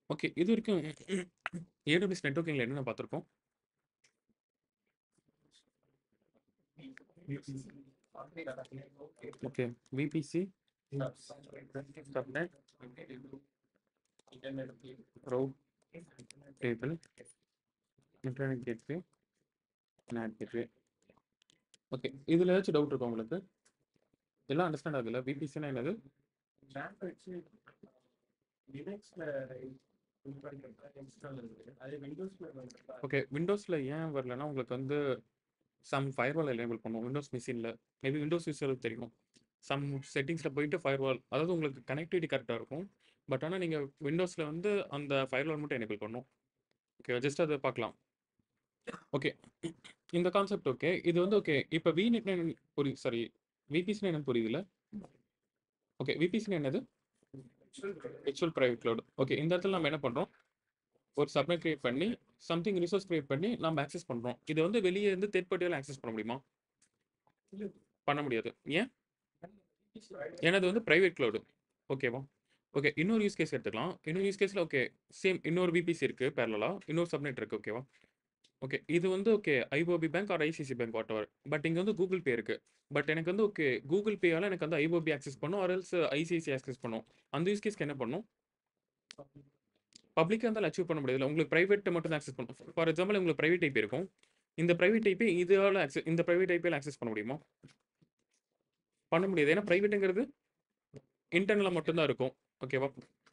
Okay. இதுவரைக்கும் AWS நெட்வொர்க்கிங்ல என்னென்ன பார்த்துருக்கோம்? Okay. VPC, subnet, route table, internet gateway, NAT gateway. Okay. இதுல ஏதாச்சும் டவுட் இருக்கா உங்களுக்கு? எல்லாம் அண்டர்ஸ்டாண்ட் ஆகுதுல்ல? விபிசின்னா என்னது? ரேம்ப் வச்சு லினக்ஸ்ல இது பண்ணிக்கிறதா இன்ஸ்டால் இருக்கு அது விண்டோஸ்ல வந்து ஓகே. விண்டோஸ்ல ஏன் வரலன்னா, உங்களுக்கு வந்து சம் ஃபயர்வால் எனேபிள் பண்ணும். விண்டோஸ் மெஷின்ல. மேபி விண்டோஸ் யூசருக்கு தெரியும். சம் செட்டிங்ஸ்ல போயிட்டு ஃபயர்வால் அதாவது உங்களுக்கு கனெக்டிவிட்டி கரெக்ட்டா இருக்கும். பட் ஆனா நீங்க விண்டோஸ்ல வந்து அந்த ஃபயர்வால் மட்டும் எனேபிள் பண்ணும். ஓகே. ஜஸ்ட் அத பார்க்கலாம். ஓகே. இந்த கான்செப்ட் ஓகே. இது வந்து ஓகே. இப்ப விநெட்னா என்னன்னு புரி சாரி விபிசினா என்னன்னு புரியுதுல்ல? ஓகே. விபிசினா என்னது? Virtual private cloud. ஓகே. இந்த இடத்துல நம்ம என்ன பண்றோம்? ஒரு சப்நெட் கிரியேட் பண்ணி, சம்திங் ரிசோர்ஸ் கிரியேட் பண்ணி நம்ம ஆக்சஸ் பண்றோம். இத வந்து வெளிய இருந்து தேர்ட் பார்ட்டியால ஆக்சஸ் பண்ண முடியுமா? பண்ண முடியாது. ஏன்? ஏன்னா இது வந்து பிரைவேட் கிளவுட். ஓகேவா? ஓகே. இன்னொரு யூஸ் கேஸ் எடுத்துக்கலாம். இன்னொரு யூஸ் கேஸ்ல ஓகே. சேம் இன்னொரு விபிசி இருக்கு பேரலலா. இன்னொரு சப்நெட் இருக்கு. ஓகேவா? ஓகே. இது வந்து okay. IOB bank or ICC bank whatever. But இங்க வந்து கூகுள் பே இருக்கு. பட் எனக்கு வந்து ஓகே. கூகுள் பேயால எனக்கு வந்து ஐஓபி ஆக்சஸ் பண்ணும். ஆர் எல்ஸ் ஐசிஐசிஐ ஆக்சஸ் பண்ணும். அந்த யூஸ் கேஸ்க்கு என்ன பண்ணும்? பப்ளிக்கா இருந்தாலும் அச்சீவ் பண்ண முடியாதுல்ல. உங்களுக்கு பிரைவேட் மட்டும் தான் ஆக்சஸ் பண்ணும். ஃபார் எக்ஸாம்பிள் உங்களுக்கு பிரைவேட் ஐபி இருக்கும். இந்த பிரைவேட் ஐபி இதால ஆக்சஸ் இந்த பிரைவேட் ஐபியால ஆக்சஸ் பண்ண முடியுமா? பண்ண முடியாது. ஏன்னா பிரைவேட்ங்கிறது இன்டர்னலா மட்டும் தான் இருக்கும். ஓகேவா?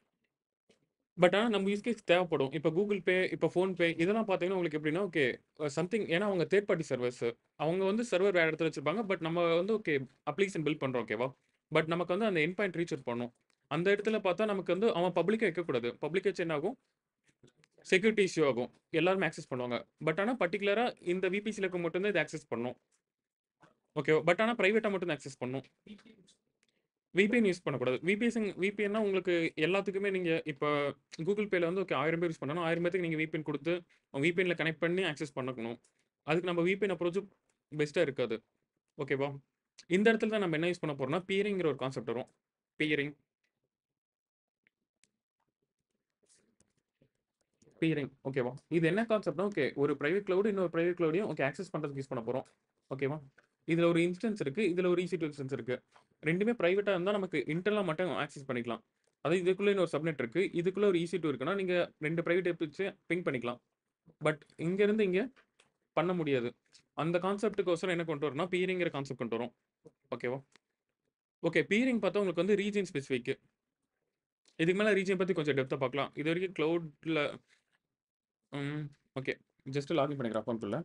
பட் ஆனா நம்ம யூஸ் கேஸ் தேவைப்படும். இப்ப கூகுள் பே, இப்ப ஃபோன்பே இதெல்லாம் பார்த்தீங்கன்னா உங்களுக்கு எப்படின்னா ஓகே. சம்திங் ஏன்னா அவங்க தேர்ட் பார்ட்டி சர்வர்ஸ். அவங்க வந்து சர்வர் வேற இடத்துல வச்சிருப்பாங்க. பட் நம்ம வந்து ஓகே அப்ளிகேஷன் பில்ட் பண்றோம். ஓகேவா? பட் நமக்கு வந்து அந்த எண்ட் பாயிண்ட் ரீச் அவுட் பண்ணணும். அந்த இடத்துல பார்த்தா நமக்கு வந்து அவன் பப்ளிக்கா வைக்கக்கூடாது. பப்ளிக் வச்சு என்ன ஆகும்? செக்யூரிட்டி இஷ்யூ ஆகும். எல்லாருமே ஆக்சஸ் பண்ணுவாங்க. பட் ஆனா பர்ட்டிகுலரா இந்த விபிசில இருக்க மட்டும் தான் இத ஆக்சஸ் பண்ணும். ஓகேவா? பட் ஆனா பிரைவேட்டா மட்டும் தான் ஆக்சஸ் பண்ணும். விபிஎன் யூஸ் பண்ணக்கூடாது. விபிஎஸ்ங் விபிஎன்னா உங்களுக்கு எல்லாத்துக்குமே நீங்க இப்ப கூகுள் பேல வந்து ஓகே 1000 பேர் யூஸ் பண்ணா 1000 பேத்துக்கு நீங்க விபிஎன் குடுத்து விபிஎன்ல கனெக்ட் பண்ணி ஆக்சஸ் பண்ணணும். அதுக்கு நம்ம விபிஎன் அப்ரோச் பெஸ்ட்டா இருக்காது. ஓகேவா? இந்த இடத்துல தான் நம்ம என்ன யூஸ் பண்ண போறோம்னா, பியரிங்கிற ஒரு கான்செப்ட் வரும். பியரிங். பியரிங் ஓகேவா? இது என்ன கான்செப்ட்னா ஓகே. ஒரு பிரைவேட் கிளவுட் இன்னொரு பிரைவேட் கிளவுடையும் ஓகே ஆக்சஸ் பண்றதுக்கு யூஸ் பண்ண போறோம். ஓகேவா? இதுல ஒரு இன்ஸ்டன்ஸ் இருக்கு. இதுல ஒரு EC2 இன்ஸ்டன்ஸ் இருக்கு. 2மே பிரைவேட்டா இருந்தா நமக்கு இன்டர்னலா மட்டும் ஆக்சஸ் பண்ணிக்கலாம். அதாவது இதுக்குள்ள இன்னொரு சப்நெட் இருக்கு. இதுக்குள்ள ஒரு EC2 இருக்குன்னா, நீங்க 2 பிரைவேட் ஐபி வச்சு பிங் பண்ணிக்கலாம். பட் இங்க இருந்து இங்க பண்ண முடியாது. அந்த கான்செப்ட்க்கோசரம் என்ன கொண்டு வரோம்னா, பியரிங்கிற கான்செப்ட் கொண்டு வரோம். ஓகேவா? ஓகே. பியரிங் பார்த்தா உங்களுக்கு வந்து ரீஜியன் ஸ்பெசிஃபிக். இதுக்கு மேல ரீஜியன் பத்தி கொஞ்சம் டெப்த்தா பார்க்கலாம். இதுவரைக்கும் கிளவுட்ல ம். ஓகே. ஜஸ்ட் லாகின் பண்ணிக்கிறேன் அக்கவுண்ட்குள்ள.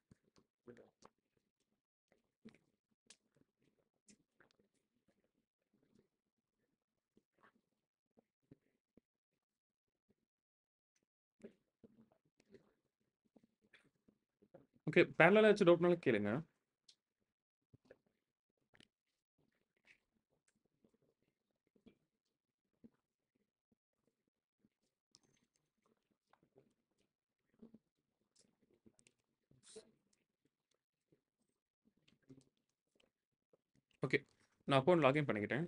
ஓகே. பேரலலா ஏதாச்சும் டவுட்னாலும் கேளுங்க. ஓகே. நான் அக்கவுண்ட் லாகின் பண்ணிக்கிட்டேன்.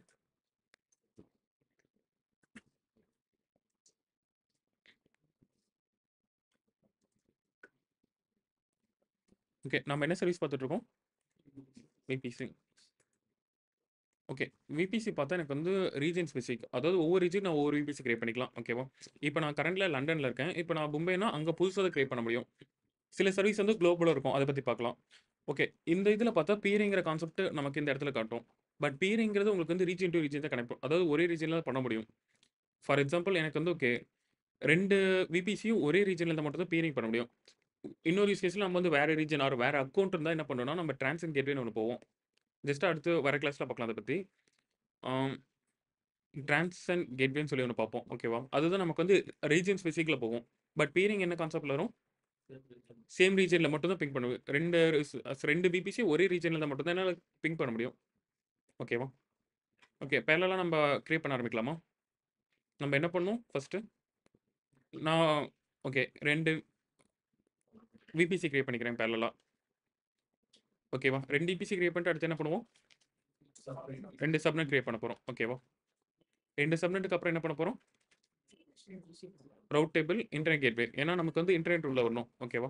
ஓகே. நம்ம என்ன சர்வீஸ் பார்த்துட்டு இருக்கோம்? விபிசி. ஓகே. விபிசி பார்த்தா எனக்கு வந்து ரீஜியன் ஸ்பெசிஃபிக். அதாவது ஒவ்வொரு ரீஜியன் நான் ஒவ்வொரு விபிசி கிரியேட் பண்ணிக்கலாம். ஓகேவா? இப்ப நான் கரண்ட்ல லண்டன்ல இருக்கேன். இப்ப நான் மும்பைனா அங்க புதுசா தான் கிரியேட் பண்ண முடியும். சில சர்வீஸ் வந்து குளோபலா இருக்கும். அத பத்தி பார்க்கலாம். ஓகே. இந்த இதுல பார்த்தா பியரிங்கிற கான்செப்ட் நமக்கு இந்த இடத்துல காட்டும். பட் பியரிங்கிறது உங்களுக்கு வந்து ரீஜியன் டூ ரீஜியன் தான் கனெக்ட் பண்ணும். அதாவது ஒரே ரீஜியன்ல தான் பண்ண முடியும். ஃபார் எக்ஸாம்பிள் எனக்கு வந்து ஓகே 2 விபிசியும் ஒரே ரீஜியன்ல இருந்தா மட்டும் தான் பியரிங் பண்ண முடியும். இன்னொரு யூஸ் கேஸ்ல நம்ம வந்து வேற ரீஜியன் ஆர் வேற அக்கவுண்ட் இருந்தா என்ன பண்ணுவோம்னா, நம்ம டிரான்சிட் கேட்வேன்னு ஒண்ணு போவோம். ஜஸ்ட் அடுத்து வர கிளாஸ்ல பார்க்கலாம் அத பத்தி. ஆம். டிரான்சன் கேட்வேன்னு சொல்லி ஒண்ணு பார்ப்போம். ஓகேவா? அதுதான் நமக்கு வந்து ரீஜியன் ஸ்பெசிஃபிக்ல போகும். பட் பியரிங் என்ன கான்செப்ட்ல வரும்? சேம் ரீஜியன்ல மட்டும் தான் பிங் பண்ணும். 2 ஸ் 2 விபிசி ஒரே ரீஜியன்ல இருந்தா மட்டும் தான் என்னால பிங் பண்ண முடியும். ஓகேவா? ஓகே. பேரலலா நம்ம கிரியேட் பண்ண ஆரம்பிக்கலாமா? நம்ம என்ன பண்ணணும் ஃபர்ஸ்ட்டு? நான் ஓகே 2 விபிசி கிரியேட் பண்ணிக்கிறேன் பேரலலா. ஓகேவா? 2 விபிசி கிரியேட் பண்ணிட்டு அடுத்து என்ன பண்ணுவோம்? 2 சப்நெட் கிரியேட் பண்ண போறோம். ஓகேவா? 2 சப்நெட்டுக்கு அப்புறம் என்ன பண்ண போறோம்? ரவுட் டேபிள் இன்டர்நெட் கேட்வே ஏன்னா நமக்கு வந்து இன்டர்நெட் உள்ள வரணும் ஓகேவா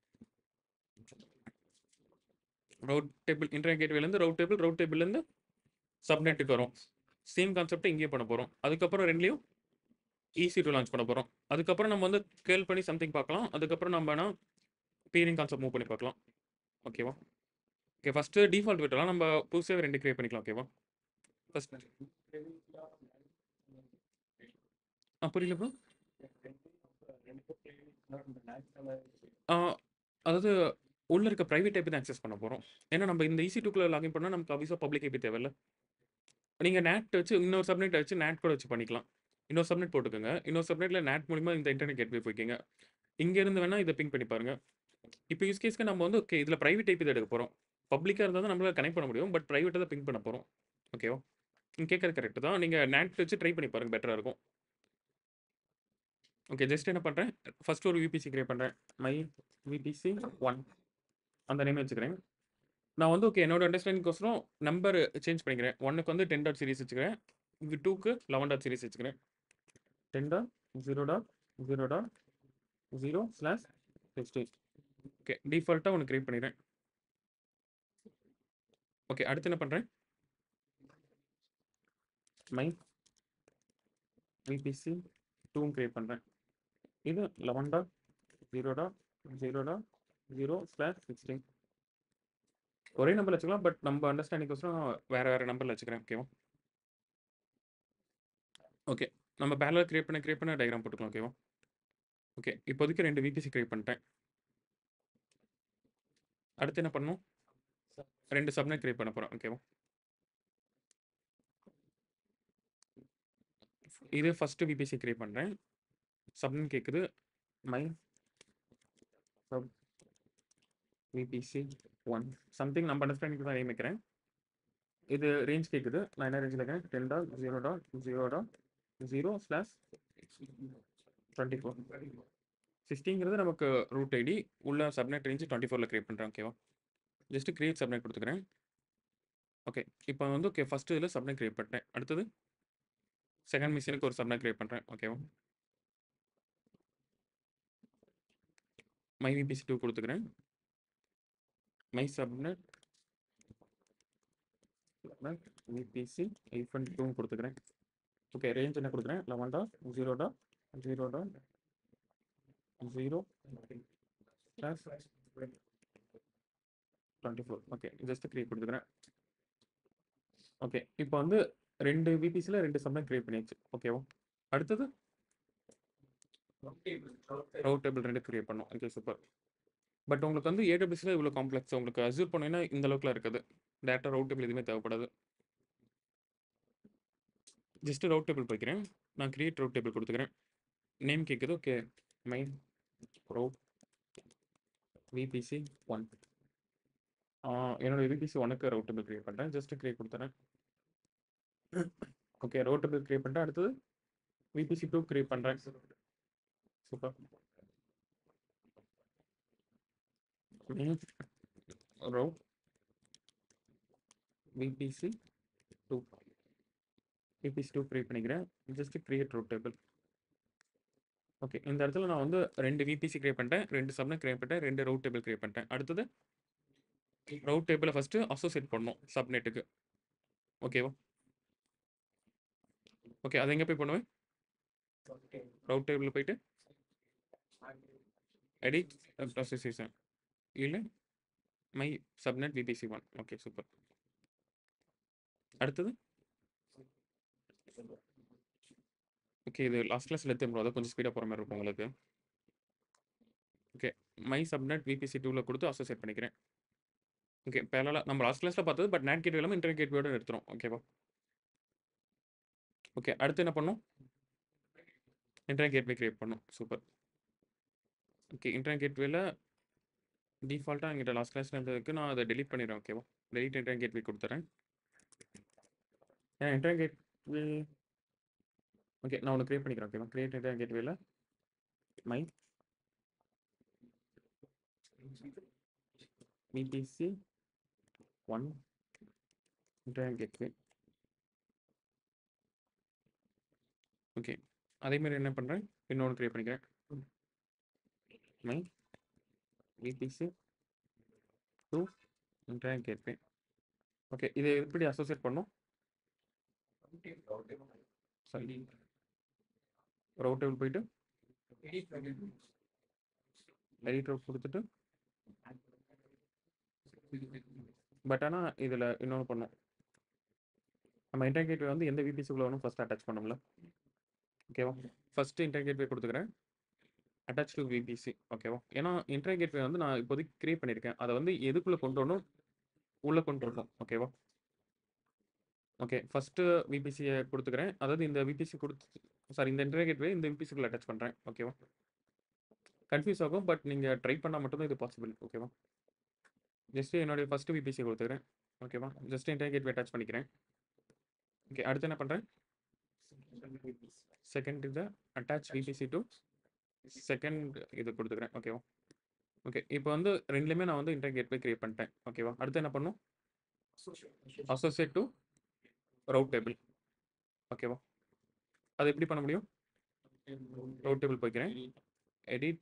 ரவுட் டேபிள் இன்டர்நெட் கேட்வேலேருந்து ரவுட் டேபிள் ரவுட் டேபிள்லேருந்து சப்நெட்டுக்கு வரும் சேம் கான்செப்ட் இங்கேயே பண்ண போகிறோம் அதுக்கப்புறம் ரெண்டுலேயும் ஈஸி டு லான்ச் பண்ண போகிறோம் அதுக்கப்புறம் நம்ம வந்து கேள் பண்ணி சம்திங் பார்க்கலாம் அதுக்கப்புறம் நம்ம வேணால் பீரிங் கான்செப்ட் மூவ் பண்ணி பார்க்கலாம் ஓகேவா ஓகே ஃபஸ்ட்டு டிஃபால்ட் விட்டலாம் நம்ம புதுசாக ரெண்டு கிரியேட் பண்ணிக்கலாம் ஓகேவா ஃபஸ்ட் ஆ புரியல ப்ரோ அதாவது உள்ள இருக்க ப்ரைவேட் ஐபி தான் அக்சஸ் பண்ண போகிறோம் ஏன்னா நம்ம இந்த ஈசி டூக்குள்ள லாகின் பண்ணால் நமக்கு அவிசா பப்ளிக் ஐபி தேவையில்ல நீங்கள் நேட் வச்சு இன்னொரு சப்நெட் வச்சு நேட் கூட வச்சு பண்ணிக்கலாம் இன்னொரு சப்நெட் போட்டுக்கோங்க இன்னொரு சப்நெட்டில் நேட் மூலிமா இந்த இன்டர்நெட் கேட்வே போய்க்கிங்க இங்கேருந்து வேணால் இதை பிங் பண்ணி பாருங்க இப்போ யூஸ் கேஸ்க்கு நம்ம வந்து ஓகே இதில் ப்ரைவேட் ஐபி தான் எடுக்க போகிறோம் பப்ளிக்காக இருந்தால் தான் நம்மளால் கனெக்ட் பண்ண முடியும் பட் ப்ரைவேட்டாக தான் பிங் பண்ண போகிறோம் ஓகேவா நீங்கள் கேட்கறது கரெக்ட் தான் நீங்கள் நேட் வச்சு ட்ரை பண்ணி பாருங்க பெட்டராக இருக்கும் ஓகே ஜஸ்ட் என்ன பண்ணுறேன் ஃபர்ஸ்ட் ஒரு விபிசி கிரியேட் பண்ணுறேன் மை விபிசி ஒன் அந்த நேம் வச்சுக்கிறேன் நான் வந்து ஓகே என்னோட அண்டர்ஸ்டாண்டிங்கோசரம் நம்பர் சேஞ்ச் பண்ணிக்கிறேன் ஒன்னுக்கு வந்து டென் டாட் சீரிஸ் வச்சுக்கிறேன் டூக்கு லெவன் டாட் சீரிஸ் வச்சுக்கிறேன் ten dot zero dot zero dot zero slash sixteen okay டிஃபால்ட்டாக ஒன்று கிரியேட் பண்ணிடுறேன் ஓகே அடுத்து என்ன பண்ணுறேன் மை விபிசி டூவும் கிரியேட் பண்ணுறேன் இது eleven dot zero dot zero dot zero slash sixteen ஒரே நம்பர் வச்சுக்கலாம் பட் நம்ம அண்டர்ஸ்டாண்டிங்கோசரம் வேறு வேறு நம்பரில் வச்சுக்கிறேன் ஓகேவா ஓகே நம்ம பேரலர் கிரியேட் பண்ண கிரியேட் பண்ண டயக்ராம் போட்டுக்கலாம் ஓகேவா ஓகே இப்போதைக்கு ரெண்டு விபிசி கிரியேட் பண்ணிட்டேன் அடுத்து என்ன பண்ணணும் ரெண்டு சப்நெட் கிரியேட் பண்ண போகிறோம் ஓகேவா இது ஃபஸ்ட்டு விபிசி கிரியேட் பண்ணுறேன் சப்நெட் கேட்குது my sub VPC one something நம்ம அண்டர்ஸ்டாண்டிங் தான் நியமிக்கிறேன் இது ரேஞ்ச் கேட்குது நான் என்ன ரேஞ்சில் இருக்கேன் ten dot zero dot zero dot zero slash twenty four சிக்ஸ்டிங்கிறது நமக்கு ரூட் ஐடி உள்ள சப்நெட் ரேஞ்சு டுவெண்ட்டி ஃபோரில் க்ரியேட் பண்ணுறேன் ஓகேவா ஜஸ்ட் கிரியேட் சப்நெட் கொடுத்துக்கிறேன் ஓகே இப்போ வந்து ஓகே ஃபஸ்ட்டு இதில் சப்நெட் க்ரியேட் பண்ணிட்டேன் அடுத்தது செகண்ட் மிஷினுக்கு ஒரு சப்நெட் க்ரியேட் பண்ணுறேன் ஓகேவா மை விபிசி டூ கொடுத்துக்கிறேன் my subnet VPC hyphen two கொடுத்துக்கிறேன் ஓகே ரேஞ்ச் என்ன கொடுக்குறேன் eleven dot zero dot zero dot zero plus twenty four okay just create கொடுத்துக்கிறேன் ஓகே இப்போ வந்து ரெண்டு விபிசியில் ரெண்டு சப்நெட் கிரியேட் பண்ணியாச்சு ஓகேவா அடுத்தது ரவுட் டேபிள் ரெண்டு கிரியேட் பண்ணோம் ஓகே சூப்பர் பட் உங்களுக்கு வந்து ஏடபிள்யூஸில் இவ்வளோ காம்ப்ளெக்ஸ் உங்களுக்கு அசூர் பண்ணீங்கன்னா இந்த அளவுக்குலாம் இருக்காது டேட்டா ரவுட் டேபிள் எதுவுமே தேவைப்படாது ஜஸ்ட் ரவுட் டேபிள் போய்க்கிறேன் நான் கிரியேட் ரவுட் டேபிள் கொடுத்துக்கிறேன் நேம் கேட்குது okay my route VPC one என்னோட விபிசி ஒனுக்கு ரவுட் டேபிள் கிரியேட் பண்ணுறேன் ஜஸ்ட் கிரியேட் கொடுத்துறேன் ஓகே ரவுட் டேபிள் கிரியேட் பண்ணிட்டேன் அடுத்தது விபிசி டூ கிரியேட் பண்ணுறேன் super row vpc 2 vpc 2 create பண்ணிக்கிறேன் just create row table okay இந்த இடத்துல நான் வந்து ரெண்டு விபிசி கிரியேட் பண்ணிட்டேன் ரெண்டு சப்னட் கிரியேட் பண்ணிட்டேன் ரெண்டு ரவுட் டேபிள் கிரியேட் பண்ணிட்டேன் அடுத்தது ரவுட் டேபிளை ஃபஸ்ட்டு அசோசியேட் பண்ணணும் சப்நெட்டுக்கு ஓகேவா ஓகே அதை எங்கே போய் பண்ணுவேன் ரவுட் டேபிள் போயிட்டு எடிட் அசோசியேஷன் இல்லை my subnet VPC one okay super அடுத்தது ஓகே இது லாஸ்ட் கிளாஸில் எடுத்து அதை கொஞ்சம் ஸ்பீடாக போகிற மாதிரி இருக்கும் உங்களுக்கு ஓகே மை சப்நெட் விபிசி டூவில் கொடுத்து அசோசியேட் பண்ணிக்கிறேன் ஓகே பேரலாக நம்ம லாஸ்ட் கிளாஸில் பார்த்தது பட் நேட் கேட்வே இல்லாமல் இன்டர்நெட் கேட்வேயோட எடுத்துரும் ஓகேவா ஓகே அடுத்து என்ன பண்ணும் இன்டர்நெட் கேட்வே கிரியேட் பண்ணும் சூப்பர் ஓகே இன்டர்நெட் கேட்வேல டிஃபால்ட்டாக எங்கிட்ட லாஸ்ட் கிளாஸில் இருந்ததுக்கு நான் அதை டெலிட் பண்ணிடுறேன் ஓகேவா டெலிட் இன்டர்நெட் கேட்வே கொடுத்துறேன் ஏன் இன்டர்நெட் கேட்வே ஓகே நான் ஒன்று க்ரியேட் பண்ணிக்கிறேன் ஓகேவா கிரியேட் இன்டர்நெட் கேட்வேல my VPC one internet gateway okay அதே மாதிரி என்ன பண்ணுறேன் இன்னொன்று க்ரியேட் பண்ணிக்கிறேன் my VPC two internet gateway okay இதை எப்படி அசோசியேட் பண்ணும் சரி ரவுட் டேபிள் போயிட்டு எடிட் ரவுட் கொடுத்துட்டு பட் ஆனால் இதில் இன்னொன்று பண்ணோம் நம்ம இன்டர் கேட்வே வந்து எந்த விபிசிக்குள்ள வேணும் ஃபஸ்ட் அட்டாச் பண்ணோம்ல ஓகேவா ஃபஸ்ட்டு இன்டர் கேட்வே கொடுத்துக்கிறேன் அட்டாச் டு விபிசி ஓகேவா ஏன்னா இன்டர் கேட்வே வந்து நான் இப்போதைக்கு கிரியேட் பண்ணியிருக்கேன் அதை வந்து எதுக்குள்ளே கொண்டு வரணும் உள்ளே கொண்டு வரணும் ஓகேவா ஓகே ஃபஸ்ட்டு விபிசியை கொடுத்துக்கிறேன் அதாவது இந்த விபிசி கொடுத்து சாரி இந்த இன்டர் கேட்வே இந்த விபிசிக்குள்ள அட்டாச் பண்ணுறேன் ஓகேவா கன்ஃபியூஸ் ஆகும் பட் நீங்கள் ட்ரை பண்ணால் மட்டும்தான் இது பாசிபிள் ஓகேவா ஜஸ்ட்டு என்னுடைய ஃபஸ்ட்டு விபிசி கொடுத்துக்கிறேன் ஓகேவா ஜஸ்ட் இன்டர் கேட்வே அட்டாச் பண்ணிக்கிறேன் ஓகே அடுத்து என்ன பண்ணுறேன் செகண்ட் இது அட்டாச் விபிசி டு செகண்ட் இது கொடுத்துக்கிறேன் ஓகேவா ஓகே இப்போ வந்து ரெண்டுலேயுமே நான் வந்து இன்டர் கேட்வே கிரியேட் பண்ணிட்டேன் ஓகேவா அடுத்து என்ன பண்ணும் அசோசியேட் டு ரவுட் டேபிள் ஓகேவா அது எப்படி பண்ண முடியும் ரவுட் டேபிள் போய்க்கிறேன் எடிட்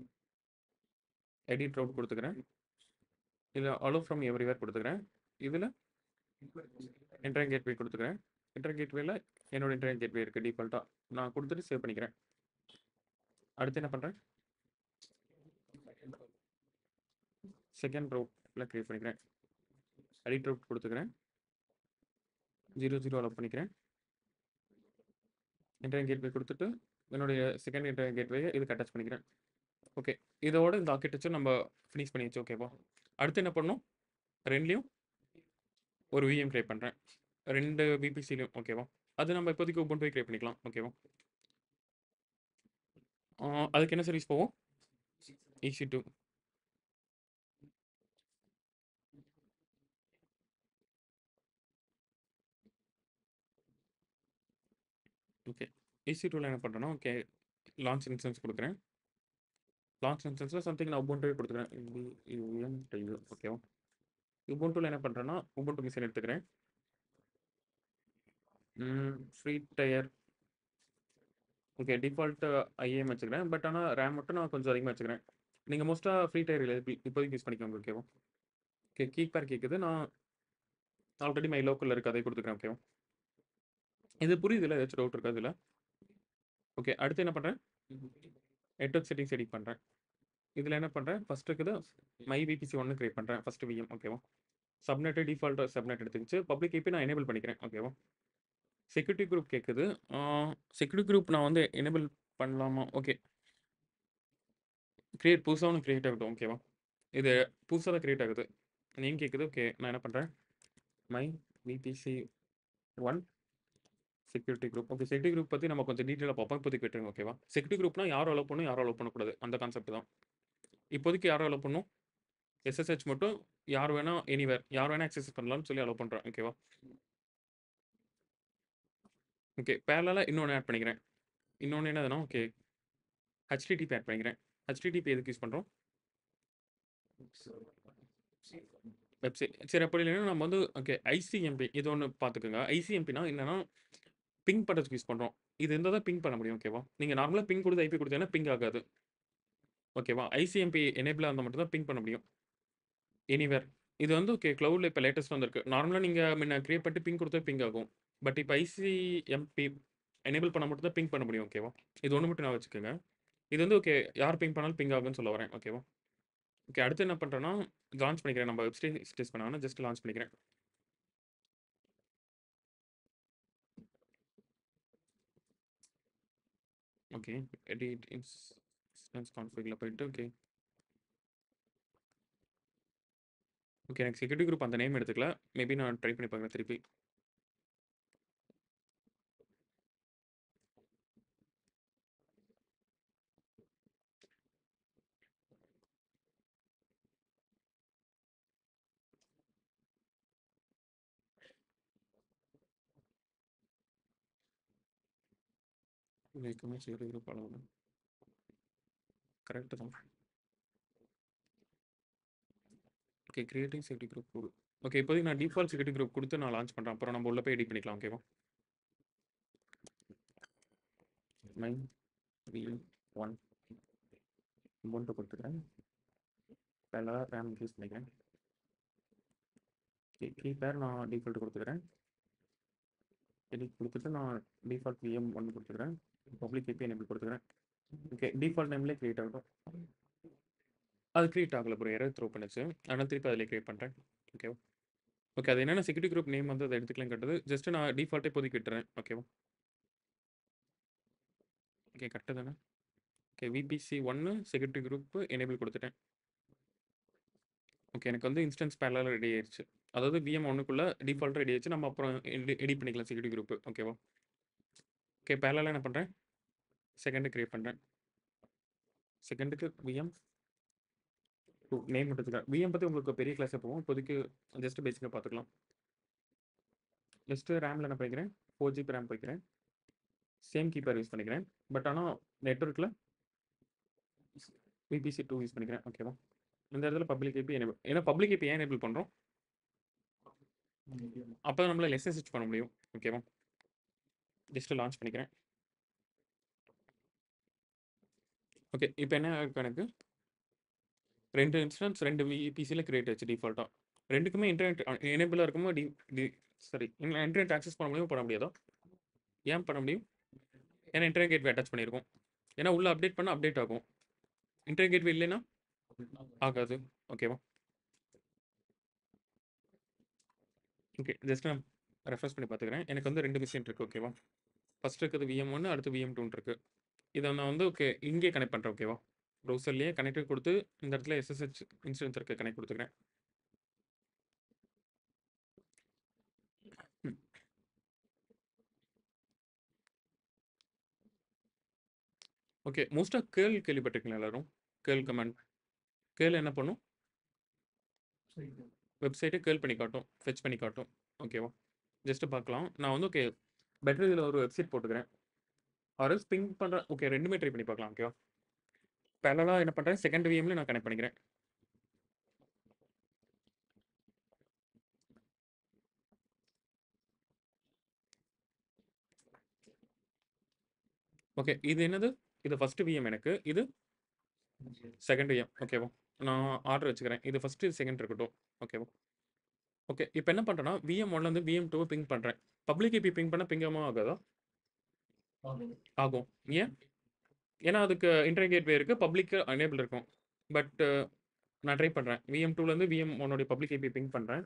எடிட் ரவுட் கொடுத்துக்கிறேன் இதில் அலோ ஃப்ரம் எவ்ரிவேர் கொடுத்துக்கிறேன் இதில் இன்டர் கேட்வே கொடுத்துக்கிறேன் இன்டர் கேட்வேல என்னோட இன்டர் கேட்வே இருக்குது டிஃபால்ட்டாக நான் கொடுத்துட்டு சேவ் பண்ணிக்கிறேன் அடுத்து என்ன பண்ணுறேன் செகண்ட் ரவுட்டில் க்ரியேட் பண்ணிக்கிறேன் எடிட் ரவுட் கொடுத்துக்கிறேன் ஜீரோ ஜீரோ அலோவ் பண்ணிக்கிறேன் இன்டர் கேட்வே கொடுத்துட்டு என்னுடைய செகண்ட் இன்டர் கேட்வே இதுக்கு அட்டாச் பண்ணிக்கிறேன் ஓகே இதோட இந்த ஆர்கிடெக்சர் நம்ம ஃபினிஷ் பண்ணியாச்சு ஓகேவா அடுத்து என்ன பண்ணணும் ரெண்டுலேயும் ஒரு விஎம் க்ரியேட் பண்ணுறேன் ரெண்டு பிபிசிலையும் ஓகேவா அது நம்ம இப்போதைக்கு ஓப்பன் போய் க்ரியேட் பண்ணிக்கலாம் ஓகேவா ஆ, அதுக்கு என்ன சர்வீஸ் போவோம் ஈசி டூ ஓகே ஈசி டூவில் என்ன பண்ணுறேன்னா ஓகே லான்ச் இன்ஸ்டன்ஸ் கொடுக்குறேன் லான்ச் இன்ஸ்டன்ஸில் சம்திங் நான் உபுண்டுவே கொடுத்துக்கிறேன் இது யூஎன் டைவு ஓகேவா உபுண்டுவில் என்ன பண்ணுறேன்னா உபுண்டு மிஷின் எடுத்துக்கிறேன் free tier okay default IAM வச்சுக்கிறேன் பட் ஆனால் ரேம் மட்டும் நான் கொஞ்சம் அதிகமாக வச்சுக்கிறேன் நீங்கள் மோஸ்ட்டாக ஃப்ரீ டயர் இப்போதைக்கு யூஸ் பண்ணிக்கோங்க ஓகேவா ஓகே கீக் பேர் கேட்குது நான் ஆல்ரெடி மை லோக்கலில் இருக்குது அதை கொடுத்துக்கிறேன் ஓகேவா இது புரியுதுல ஏதாச்சும் டவுட் இருக்கா இதில் ஓகே அடுத்து என்ன பண்ணுறேன் நெட்ஒர்க் செட்டிங்ஸ் எடிட் பண்ணுறேன் இதில் என்ன பண்ணுறேன் ஃபஸ்ட் இருக்குது மை விபிசி ஒன்று கிரியேட் பண்ணுறேன் ஃபஸ்ட்டு விஎம் ஓகேவா சப்நெட் டிஃபால்ட்டாக சப்நெட் எடுத்துக்கிச்சு பப்ளிக் ஐபி நான் எனேபிள் பண்ணிக்கிறேன் ஓகேவா செக்யூரிட்டி குரூப் கேட்குது செக்யூரிட்டி குரூப் நான் வந்து எனேபிள் பண்ணலாமா ஓகே கிரியேட் புதுசாக ஒன்று கிரியேட் ஆகட்டும் ஓகேவா இது புதுசாக தான் கிரியேட் ஆகுது நேம் கேட்குது ஓகே நான் என்ன பண்ணுறேன் my VPC one security group okay security group பற்றி நம்ம கொஞ்சம் டீட்டெயிலாக பார்ப்போம் இப்போதைக்கு விட்டுருங்க ஓகேவா செக்யூரிட்டி குரூப்னா யாரும் அலோவ் பண்ணும் யாரும் அலோவ் பண்ணக்கூடாது அந்த கான்செப்ட் தான் இப்போதைக்கு யாரும் அலோவ் பண்ணும் எஸ்எஸ்ஹெச் மட்டும் யார் வேணால் எனிவேர் யார் வேணால் அக்சஸ் பண்ணலாம்னு சொல்லி அலோவ் பண்ணுறேன் ஓகேவா ஓகே பேரலாக இன்னொன்று ஆட் பண்ணிக்கிறேன் இன்னொன்று என்னதுன்னா ஓகே ஹெச்டிடிபி ஆட் பண்ணிக்கிறேன் ஹெச்டிடிபி எதுக்கு யூஸ் பண்ணுறோம் வெப்சைட் சரி அப்படி இல்லைன்னா நம்ம வந்து ஓகே ஐசிஎம்பி இது ஒன்று பார்த்துக்கோங்க ஐசிஎம்பினா என்னன்னா பிங் பண்ணுறதுக்கு யூஸ் பண்ணுறோம் இது இருந்தால் தான் பிங் பண்ண முடியும் ஓகேவா நீங்கள் நார்மலாக பிங் கொடுத்து ஐபி கொடுத்தீங்கன்னா பிங் ஆகாது ஓகேவா ஐசிஎம்பி எனேபிளாக இருந்தால் மட்டும் தான் பிங் பண்ண முடியும் எனிவேர் இது வந்து ஓகே க்ளவுடில் இப்போ லேட்டஸ்ட் வந்திருக்கு நார்மலாக நீங்கள் முன்ன கிரியேட் பண்ணிட்டு பிங் கொடுத்தா பிங் ஆகும் பட் இப்போ ஐசிஎம்பி எனேபிள் பண்ண மட்டும் தான் பிங் பண்ண முடியும் ஓகேவா இது ஒன்று மட்டும் நான் வச்சுக்கோங்க இது வந்து ஓகே யார் பிங் பண்ணாலும் பிங் ஆகும்னு சொல்ல வரேன் ஓகேவா ஓகே அடுத்து என்ன பண்ணுறேன்னா லான்ச் பண்ணிக்கிறேன் நம்ம வெப்சைட் டெஸ்ட் பண்ணாங்கன்னா ஜஸ்ட் லான்ச் பண்ணிக்கிறேன் ஓகே எடிட் இன்ஸ்டன்ஸ் கான்ஃபிகில் போயிட்டு ஓகே ஓகே எனக்கு செக்யூரிட்டி குரூப் அந்த நேம் எடுத்துக்கல மேபி நான் ட்ரை பண்ணி பார்க்குறேன் திருப்பி வைக்கணும் செக்யூரிட்டி குரூப் அளவு கரெக்டு தான் ஓகே கிரியேட்டிங் செக்யூரிட்டி குரூப் கொடு ஓகே இப்போதைக்கு நான் டிஃபால்ட் செக்யூரிட்டி குரூப் கொடுத்து நான் லான்ச் பண்ணுறேன் அப்புறம் நம்ம உள்ள போய் எடிட் பண்ணிக்கலாம் ஓகேவா மைன் வி ஒன் உபுண்டு கொடுத்துக்கிறேன் பேரலாக ரேம் யூஸ் பண்ணிக்கிறேன் கீ கீபேர் நான் டிஃபால்ட் கொடுத்துக்கிறேன் எடிட் கொடுத்துட்டு நான் டிஃபால்ட் விஎம் ஒன்று கொடுத்துக்கிறேன் பப்ளிக் ஏபி எனேபிள் கொடுத்துக்கிறேன் ஓகே டிஃபால்ட் நேம்லேயே க்ரியேட் ஆகட்டும் அது க்ரியேட் ஆகல ப்ரோ எரர் த்ரோ பண்ணுச்சு அதனால் திருப்பி அதில் க்ரியேட் பண்ணுறேன் ஓகேவா ஓகே அது என்னென்ன செக்யூரிட்டி குரூப் நேம் வந்து அதை எடுத்துக்கலாம் கட்டுது ஜஸ்ட் நான் டிஃபால்ட்டே இப்போதைக்கு விட்டுறேன் ஓகேவா ஓகே கரெக்டு தானே ஓகே விபிசி ஒன்று செக்யூரிட்டி குரூப் எனேபிள் கொடுத்துட்டேன் ஓகே எனக்கு வந்து இன்ஸ்டன்ஸ் பேரலாக ரெடி ஆயிடுச்சு அதாவது விஎம் ஒன்றுக்குள்ளே டிஃபால்ட் ரெடி ஆயிடுச்சு நம்ம அப்புறம் எடிட் பண்ணிக்கலாம் செக்யூரிட்டி குரூப் ஓகேவா ஓகே பேரலாக என்ன பண்ணுறேன் செகண்டு க்ரியேட் பண்ணுறேன் செகண்டுக்கு விஎம் டூ நேம் எடுத்துக்கிறேன் விஎம் பற்றி உங்களுக்கு பெரிய கிளாஸே போவோம் இப்போதைக்கு ஜஸ்ட் பேசிக்காக பார்த்துக்கலாம் ஜஸ்ட்டு ரேமில் என்ன பண்ணிக்கிறேன் ஃபோர் ஜிபி ரேம் போய்க்கிறேன் சேம் கீப்பர் யூஸ் பண்ணிக்கிறேன் பட் ஆனால் நெட்ஒர்க்கில் விபிசி டூ யூஸ் பண்ணிக்கிறேன் ஓகேவா இந்த இடத்துல பப்ளிக் ஏபி எனேபிள் ஏன்னா பப்ளிக் ஏபி ஏன் எனேபிள் பண்ணுறோம் அப்போ தான் நம்மளால் எஸ்எஸ்ஹெச் பண்ண முடியும் ஓகேவா ஜஸ்ட்டு லான்ச் பண்ணிக்கிறேன் ஓகே இப்போ என்ன இருக்கு எனக்கு ரெண்டு இன்ஸ்டன்ஸ் ரெண்டு விபிசியில் கிரியேட் ஆச்சு டிஃபால்ட்டாக ரெண்டுக்குமே இன்டர்நெட் எனேபிளாக இருக்குமோ டி டி சாரி இன்டர்நெட் ஆக்சஸ் பண்ண முடியும் பண்ண முடியாதோ ஏன் பண்ண முடியும் ஏன்னா இன்டர்நெட் கேட்வே அட்டாச் பண்ணியிருக்கோம் ஏன்னா உள்ள அப்டேட் பண்ணால் அப்டேட் ஆகும் இன்டர்நெட் கேட்வே இல்லைன்னா ஆகாது ஓகேவா ஓகே ஜஸ்ட் நான் ரெஃபரன்ஸ் பண்ணி பார்த்துக்கிறேன் எனக்கு வந்து ரெண்டு மிஷின் இருக்குது ஓகேவா ஃபஸ்ட் இருக்குது விஎம் ஒன்று அடுத்து விஎம் டூன் இருக்குது இதை நான் வந்து ஓகே இங்கே கனெக்ட் பண்ணுறேன் ஓகேவா ப்ரௌசர்லேயே கனெக்ட் கொடுத்து இந்த இடத்துல எஸ்எஸ்ஹெச் இன்சூரன்ஸ் இருக்க கனெக்ட் கொடுத்துக்கிறேன் ஓகே மோஸ்ட்டாக கேள் கேள்விப்பட்டிருக்கீங்களா எல்லாரும் கேள் கமெண்ட் கேள் என்ன பண்ணும் வெப்சைட்டை கேள் பண்ணி காட்டும் ஃபெச் பண்ணி காட்டும் ஓகேவா ஜஸ்ட்டு பார்க்கலாம் நான் வந்து ஓகே பெட்டர் இதில் ஒரு வெப்சைட் போட்டுக்கிறேன் ஆர்எஸ் பிங் பண்ணுறேன் ஓகே ரெண்டுமே ட்ரை பண்ணி பார்க்கலாம் ஓகேவா பேரலாக என்ன பண்ணுறேன் செகண்ட் விஎம்ல நான் கனெக்ட் பண்ணிக்கிறேன் ஓகே இது என்னது இது ஃபஸ்ட்டு விஎம் எனக்கு இது செகண்ட் விஎம் ஓகேவா நான் ஆர்டர் வச்சுக்கிறேன் இது ஃபஸ்ட்டு செகண்ட் இருக்கட்டும் ஓகேவா ஓகே இப்போ என்ன பண்ணுறேன்னா விஎம் ஒன்லேருந்து விஎம் டூ பிங் பண்ணுறேன் பப்ளிக் ஏபி பிங் பண்ணால் பிங்கமாக ஆகாதா ஆகும் ஏன் ஏன்னா அதுக்கு இன்டர்நெட் கேட்வே இருக்குது பப்ளிக் எனேபிள் இருக்கும் பட் நான் ட்ரை பண்ணுறேன் விஎம் டூலேருந்து விஎம் ஒன்னோடைய பப்ளிக் ஏபி பிங் பண்ணுறேன்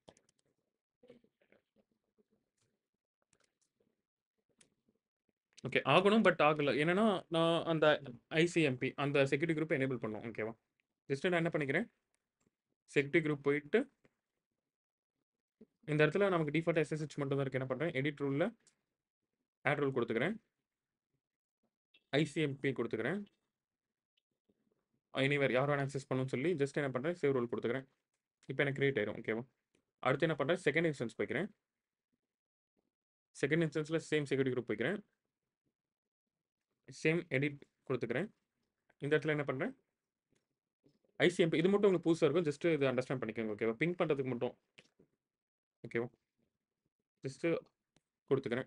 ஓகே ஆகணும் பட் ஆகலை என்னன்னா நான் அந்த ஐசிஎம்பி அந்த செக்யூரிட்டி குரூப்பை எனேபிள் பண்ணோம் ஓகேவா ஜஸ்ட் நான் என்ன பண்ணிக்கிறேன் செக்யூரிட்டி குரூப் போயிட்டு இந்த இடத்துல நமக்கு டிஃபால்ட் எஸ்எஸ்ஹெச் மட்டும் தான் இருக்கு என்ன பண்ணுறேன் எடிட் ரூலில் ஆட் ரூல் கொடுத்துக்கிறேன் ஐசிஎம்பி கொடுத்துக்கிறேன் எனிவேர் யார் வேணும் ஆக்சஸ் பண்ணணும்னு சொல்லி ஜஸ்ட் என்ன பண்ணுறேன் சேவ் ரோல் கொடுத்துக்கிறேன் இப்போ எனக்கு கிரியேட் ஆயிரும் ஓகேவா அடுத்து என்ன பண்ணுறேன் செகண்ட் இன்ஸ்டன்ஸ் போய்க்கிறேன் செகண்ட் இன்ஸ்டன்ஸில் சேம் செக்யூரிட்டி குரூப் போய்க்கிறேன் சேம் எடிட் கொடுத்துக்கிறேன் இந்த இடத்துல என்ன பண்ணுறேன் ஐசிஎம்பி இது மட்டும் உங்களுக்கு புதுசாக இருக்கும் ஜஸ்ட்டு இது அண்டர்ஸ்டாண்ட் பண்ணிக்கோங்க ஓகேவா பிங்க் பண்ணுறதுக்கு மட்டும் ஓகேவா ஜஸ்ட்டு கொடுத்துக்கிறேன்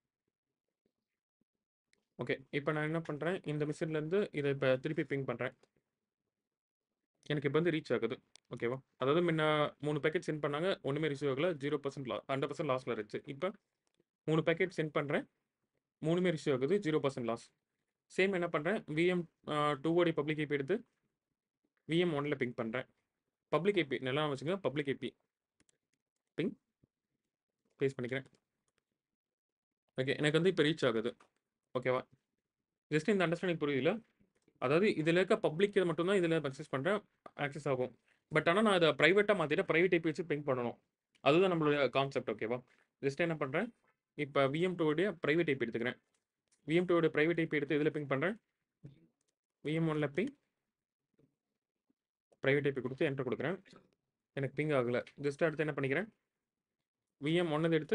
ஓகே இப்போ நான் என்ன பண்ணுறேன் இந்த மிஷின்லேருந்து இதை இப்போ திருப்பி பிங் பண்ணுறேன் எனக்கு இப்போ வந்து ரீச் ஆகுது ஓகேவா அதாவது முன்ன மூணு பேக்கெட் சென்ட் பண்ணாங்க ஒன்றுமே ரிசீவ் ஆகல ஜீரோ பர்சன்ட் லா ஹண்ட்ரட் பர்சன்ட் லாஸில் இருந்துச்சு இப்போ மூணு பேக்கெட் சென்ட் பண்ணுறேன் மூணுமே ரிசீவ் ஆகுது ஜீரோ பர்சன்ட் லாஸ் சேம் என்ன பண்ணுறேன் விஎம் டூ ஓடி பப்ளிக் ஐபி எடுத்து விஎம் ஒனில் பிங் பண்ணுறேன் பப்ளிக் ஐபி நல்லா வச்சுங்க பப்ளிக் ஐபி பிங் பேஸ் பண்ணிக்கிறேன் ஓகே எனக்கு வந்து இப்போ ரீச் ஆகுது ஓகேவா ஜஸ்ட் இந்த அண்டர்ஸ்டாண்டிங் புரியுதுல அதாவது இதில் இருக்க பப்ளிக் மட்டும்தான் இதில் அக்சஸ் பண்ணுறேன் ஆக்சஸ் ஆகும் பட் ஆனால் நான் அதை ப்ரைவேட்டாக மாற்றிட்டு ப்ரைவேட் ஐபி வச்சு பிங் பண்ணணும் அதுதான் நம்மளுடைய கான்செப்ட் ஓகேவா ஜஸ்ட் என்ன பண்ணுறேன் இப்போ விஎம் டூடைய ப்ரைவேட் ஐபி எடுத்துக்கிறேன் விஎம் டூடைய ப்ரைவேட் ஐபி எடுத்து இதில் பிங் பண்ணுறேன் விஎம் ஒன்ல பிங் ப்ரைவேட் ஐபி கொடுத்து என்டர் கொடுக்குறேன் எனக்கு பிங் ஆகலை ஜஸ்ட் அடுத்து என்ன பண்ணிக்கிறேன் விஎம் ஒன்னது எடுத்து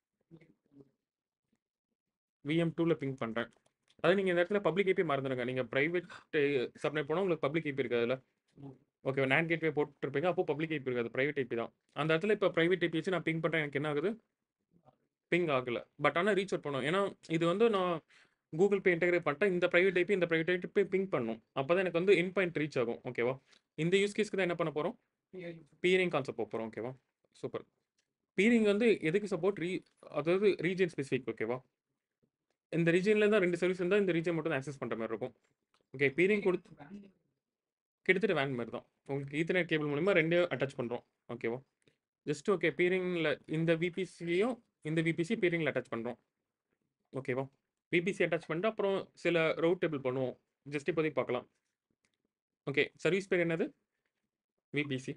விஎம் டூவில் பிங் பண்ணுறேன் அது நீங்கள் இந்த இடத்துல பப்ளிக் ஐபி மறந்துடுங்க நீங்கள் ப்ரைவேட் சப்மிட் போனால் உங்களுக்கு பப்ளிக் ஐபி இருக்குது அதில் ஓகே நேன் கேட்வே போட்டுருப்பீங்க அப்போ பப்ளிக் ஐபி இருக்காது ப்ரைவேட் ஐபி தான் அந்த இடத்துல இப்போ ப்ரைவேட் ஐபி வச்சு நான் பிங் பண்ணுறேன் எனக்கு என்ன ஆகுது பிங் ஆகலை பட் ஆனால் ரீச் அவுட் பண்ணும் ஏன்னா இது வந்து நான் கூகுள் பே இன்டெகிரேட் பண்ணிட்டா இந்த ப்ரைவேட் ஐபி இந்த ப்ரைவேட் ஐபி பிங் பண்ணும் அப்போ தான் எனக்கு வந்து இன் பாயிண்ட் ரீச் ஆகும் ஓகேவா இந்த யூஸ் கேஸ்க்கு தான் என்ன பண்ண போகிறோம் பீரிங் கான்செப்ட் போக போகிறோம் ஓகேவா சூப்பர் பீரிங் வந்து எதுக்கு சப்போர்ட் ரீ அதாவது ரீஜன் ஸ்பெசிஃபிக் ஓகேவா இந்த ரீஜனில் தான் ரெண்டு சர்வீஸ் இருந்தால் இந்த ரீஜன் மட்டும் தான் ஆக்சஸ் பண்ணுற மாதிரி இருக்கும் ஓகே பீரிங் கொடுத்து கிட்டத்தட்ட வேன் மாதிரி தான் உங்களுக்கு ஈத்தர்நெட் கேபிள் மூலிமா ரெண்டையும் அட்டாச் பண்ணுறோம் ஓகேவா ஜஸ்ட் ஓகே பீரிங்கில் இந்த விபிசியும் இந்த விபிசி பீரிங்கில் அட்டாச் பண்ணுறோம் ஓகேவா விபிசி அட்டாச் பண்ணிட்டு அப்புறம் சில ரவுட் டேபிள் பண்ணுவோம் ஜஸ்ட் இப்போதைக்கு பார்க்கலாம் ஓகே சர்வீஸ் பேர் என்னது விபிசி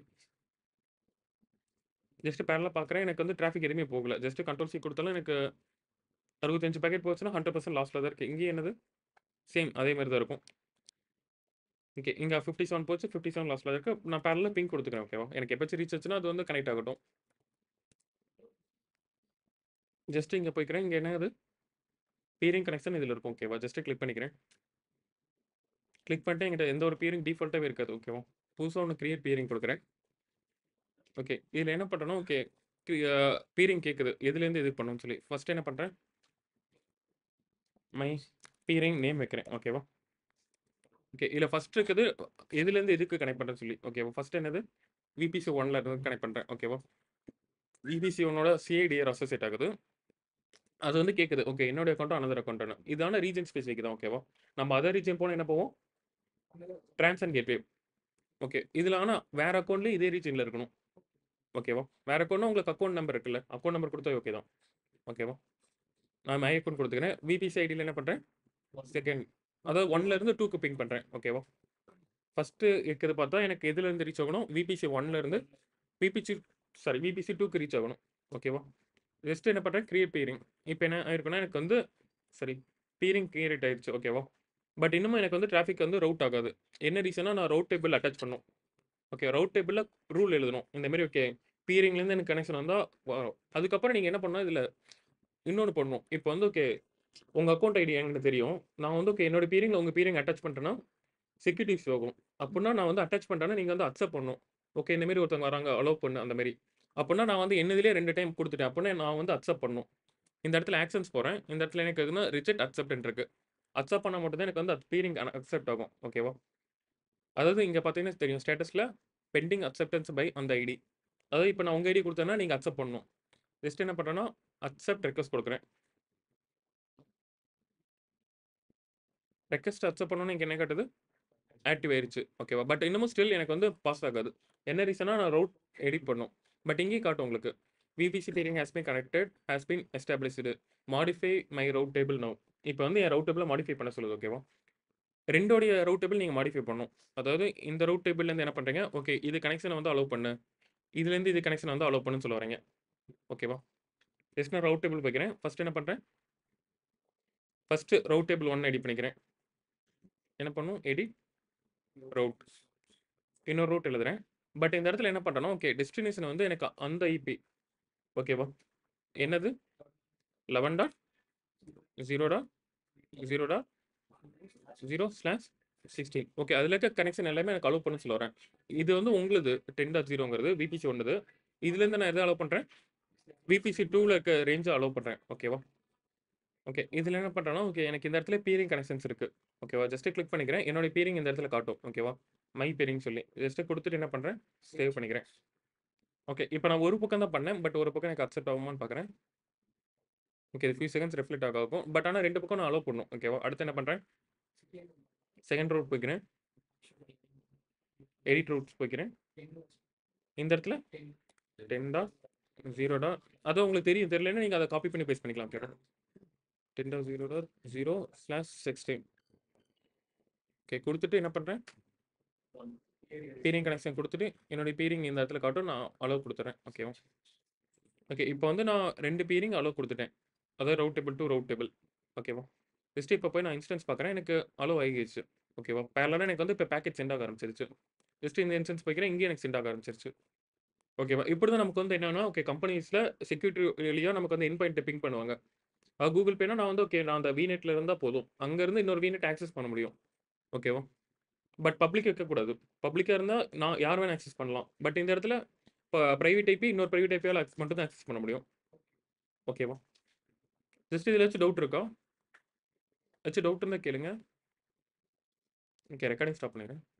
ஜஸ்ட் பேரலாக பார்க்குறேன் எனக்கு வந்து டிராஃபிக் எதுவுமே போகல ஜஸ்ட் கண்ட்ரோல் சி கொடுத்தாலும் எனக்கு அறுபத்தஞ்சு பேக்கெட் போச்சுன்னா ஹண்ட்ரட் பர்சன்ட் லாஸ்ட்டில் தான் இருக்குது இங்கே என்னது சேம் அதே மாதிரி தான் இருக்கும் ஓகே இங்கே ஃபிஃப்டி செவன் போச்சு ஃபிஃப்டி செவன் லாஸ்ட்டில் இருக்கு நான் பேரலில் பிங்க் கொடுத்துக்கிறேன் ஓகேவா எனக்கு எப்போ ரீச் ஆச்சுன்னா அது வந்து கனெக்ட் ஆகட்டும் ஜஸ்ட் இங்கே போய்க்கிறேன் இங்கே என்னது பீரிங் கனெக்ஷன் இதில் இருக்கும் ஓகேவா ஜஸ்ட் கிளிக் பண்ணிக்கிறேன் கிளிக் பண்ணிட்டு என்கிட்ட எந்த ஒரு பீரிங் டிஃபால்ட்டாகவே இருக்காது ஓகேவா புதுசாக ஒன்று கிரியேட் பீரிங் கொடுக்குறேன் ஓகே இதில் என்ன பண்ணணும் ஓகே பீரிங் கேட்குது எதுலேருந்து இது பண்ணணும்னு சொல்லி ஃபர்ஸ்ட் என்ன பண்ணுறேன் மை பீரிங் நேம் வைக்கிறேன் ஓகேவா ஓகே இதில் ஃபர்ஸ்ட் இருக்குது எதுலேருந்து எதுக்கு கனெக்ட் பண்ணுறேன்னு சொல்லி ஓகேவா ஃபர்ஸ்ட் என்னது விபிசி ஒன்ல இருந்து கனெக்ட் பண்ணுறேன் ஓகேவா விபிசி ஒன்னோட சிஐடிஆர் அசோசியேட் ஆகுது அது வந்து கேட்குது ஓகே என்னோட அக்கௌண்ட்டும் அனதர் அக்கௌண்ட்னு இதான ரீஜன் ஸ்பெசிஃபிக் தான் ஓகேவா நம்ம அதர் ரீஜன் போனால் என்ன போவோம் ட்ரான்ஸ் கேட்வே ஓகே இதில் ஆனால் வேற அக்கௌண்ட்லேயும் இதே ரீஜனில் இருக்கணும் ஓகேவா வேற அக்கௌண்ட்னா உங்களுக்கு அக்கௌண்ட் நம்பர் இருக்குல்ல அக்கௌண்ட் நம்பர் கொடுத்தா ஓகே தான் ஓகேவா நான் மை அக்கௌண்ட் கொடுத்துக்கிறேன் விபிசி ஐடியில் என்ன பண்ணுறேன் செகண்ட் அதாவது ஒன்ல இருந்து டூக்கு பிங் பண்ணுறேன் ஓகேவா ஃபஸ்ட்டு இருக்கிறது பார்த்தா எனக்கு எதுலேருந்து ரீச் ஆகணும் விபிசி ஒன்ல இருந்து விபிசி சாரி விபிசி டூக்கு ரீச் ஆகணும் ஓகேவா ஜஸ்ட் என்ன பண்ணுறேன் கிரியேட் பீரிங் இப்போ என்ன ஆயிருக்குன்னா எனக்கு வந்து சரி பீரிங் கிரியேட் ஆயிடுச்சு ஓகேவா பட் இன்னமும் எனக்கு வந்து டிராஃபிக் வந்து ரவுட் ஆகாது என்ன ரீசனா நான் ரவுட் டேபிள் அட்டாச் பண்ணும் ஓகே ரவுட் டேபிளில் ரூல் எழுதணும் இந்த மாதிரி ஓகே பீரிங்லேருந்து எனக்கு கனெக்ஷன் வந்தால் வரும் அதுக்கப்புறம் நீங்கள் என்ன பண்ணணும் இதில் இன்னொன்று பண்ணணும் இப்போ வந்து ஓகே உங்கள் அக்கௌண்ட் ஐடி எனக்கு தெரியும் நான் வந்து ஓகே என்னோட பீரிங்கில் உங்கள் பீரிங் அட்டாச் பண்ணிட்டேன்னா செக்யூரிட்டிஸ் ஆகும் அப்படின்னா நான் வந்து அட்டாச் பண்ணிட்டேன்னா நீங்கள் வந்து அக்செப்ட் பண்ணணும் ஓகே இந்த மாதிரி ஒருத்தவங்க வராங்க அலோவ் பண்ணு அந்த மாதிரி அப்படின்னா நான் வந்து என்னதுலேயே ரெண்டு டைம் கொடுத்துட்டேன் அப்படின்னா நான் வந்து அக்செப்ட் பண்ணணும் இந்த இடத்துல ஆக்ஷன்ஸ் போகிறேன் இந்த இடத்துல எனக்கு எதுனா ரிஜெக்ட் அக்செப்ட் இருக்கு அக்செப்ட் பண்ணால் மட்டும் தான் எனக்கு வந்து அது பீரிங் அக்செப்ட் ஆகும் ஓகேவா அதாவது இங்கே பார்த்தீங்கன்னா தெரியும் ஸ்டேட்டஸில் பெண்டிங் அக்செப்டன்ஸ் பை அந்த ஐடி அதாவது இப்போ நான் உங்கள் ஐடி கொடுத்தேன்னா நீங்கள் அக்செப்ட் பண்ணணும் ஜஸ்ட் என்ன பண்ணுறேன்னா அக்செப்ட் ரெக்வஸ்ட் கொடுக்குறேன் ரெக்வஸ்ட் அக்செப்ட் பண்ணணும்னு எனக்கு என்ன காட்டுது ஆக்டிவ் ஆயிருச்சு ஓகேவா பட் இன்னமும் ஸ்டில் எனக்கு வந்து பாஸ் ஆகாது என்ன ரீசனா நான் ரவுட் எடிட் பண்ணும் பட் இங்கேயும் காட்டும் உங்களுக்கு VPC peering has been connected has been established modify my route table no இப்போ வந்து என் ரவுட் டேபிளை மாடிஃபை பண்ண சொல்லுது ஓகேவா ரெண்டோடைய ரவுட் டேபிள் நீங்கள் மாடிஃபை பண்ணணும் அதாவது இந்த ரவுட் டேபிள்லேருந்து என்ன பண்ணுறீங்க ஓகே இது கனெக்ஷனை வந்து அலோவ் பண்ணு இதுலேருந்து இது கனெக்ஷன் வந்து அலோவ் பண்ணுன்னு சொல்ல வரீங்க ஓகேவா ஜஸ்ட் நான் ரவுட் டேபிள் வைக்கிறேன் ஃபர்ஸ்ட் என்ன பண்ணுறேன் first route table one edit பண்ணிக்கிறேன் என்ன பண்ணும் எடிட் ரவுட் இன்னொரு ரூட் எழுதுறேன் பட் இந்த இடத்துல என்ன பண்ணுறேன்னா ஓகே டெஸ்டினேஷன் வந்து எனக்கு அந்த ஐபி ஓகேவா என்னது eleven dot zero dot zero dot zero slash sixteen okay அதில் இருக்க கனெக்ஷன் எல்லாமே எனக்கு அலோவ் பண்ண சொல்ல வரேன் இது வந்து உங்களுது டென் டாட் ஜீரோங்கிறது விபிசி ஒன்றுது இதுலேருந்து நான் எதை அலோவ் பண்ணுறேன் விபிசி டூவில் இருக்க ரேஞ்சை அலோவ் பண்ணுறேன் ஓகேவா ஓகே இதில் என்ன பண்ணுறேன்னா ஓகே எனக்கு இந்த இடத்துல பீரிங் கனெக்ஷன்ஸ் இருக்குது ஓகேவா ஜஸ்ட்டு கிளிக் பண்ணிக்கிறேன் என்னோட பீரிங் இந்த இடத்துல காட்டும் ஓகேவா மை பீரிங் சொல்லி ஜஸ்ட்டு கொடுத்துட்டு என்ன பண்ணுறேன் சேவ் பண்ணிக்கிறேன் ஓகே இப்போ நான் ஒரு பக்கம் தான் பண்ணேன் பட் ஒரு பக்கம் எனக்கு அக்செப்ட் ஆகுமான்னு பார்க்குறேன் ஓகே இது ஃபியூ செகண்ட்ஸ் ரிஃப்ளெக்ட் ஆகும் பட் ஆனால் ரெண்டு பக்கம் நான் அலோவ் பண்ணும் ஓகேவா அடுத்து என்ன பண்ணுறேன் செகண்ட் ரூட் போய்க்கிறேன் எடிட் ரூட்ஸ் போய்க்கிறேன் இந்த இடத்துல டென் டா ஜீரோ டா அது உங்களுக்கு தெரியும் தெரியலன்னா நீங்கள் அதை காப்பி பண்ணி பேஸ்ட் பண்ணிக்கலாம் okay ten dot zero dot zero slash sixteen okay கொடுத்துட்டு என்ன பண்ணுறேன் பீரிங் கனெக்ஷன் கொடுத்துட்டு என்னுடைய பீரிங் இந்த இடத்துல காட்டும் நான் அலோவ் கொடுத்துறேன் ஓகேவா ஓகே இப்போ வந்து நான் ரெண்டு பீரிங் அலோவ் கொடுத்துட்டேன் அதாவது route table to route table ஓகேவா ஜஸ்ட் இப்போ போய் நான் இன்ஸ்டன்ஸ் பார்க்குறேன் எனக்கு அலோவ் ஆகிடுச்சு ஓகேவா பேரலாக எனக்கு வந்து இப்போ பேக்கெட் சென்ட் ஆக ஆரம்பிச்சிருச்சு ஜஸ்ட் இந்த இன்ஸ்டன்ஸ் போய்க்கிறேன் இங்கேயும் எனக்கு சென்ட் ஆக ஆரம்பிச்சிருச்சு ஓகேவா இப்படி தான் நமக்கு வந்து என்னன்னா ஓகே கம்பெனிஸில் செக்யூரிட்டிலையோ நமக்கு வந்து இன் பாயிண்ட் பிங் பண்ணுவாங்க கூகுள் பேனா நான் வந்து ஓகே நான் அந்த வீநெட்டில் இருந்தால் போதும் அங்கேருந்து இன்னொரு வீநெட் ஆக்சஸ் பண்ண முடியும் ஓகேவா பட் பப்ளிக் வைக்கக்கூடாது பப்ளிக்காக இருந்தால் நான் யார் வேணால் ஆக்சஸ் பண்ணலாம் பட் இந்த இடத்துல இப்போ ப்ரைவேட் ஐபி இன்னொரு ப்ரைவேட் ஐபியால் ஆக்சஸ் மட்டும் தான் ஆக்சஸ் பண்ண முடியும் ஓகேவா ஜஸ்ட் இதில் வச்சு டவுட் இருக்கா ஏதாச்சும் டவுட் இருந்தா கேளுங்க. ஓகே ரெக்கார்டிங் ஸ்டாப் பண்ணிடுறேன்.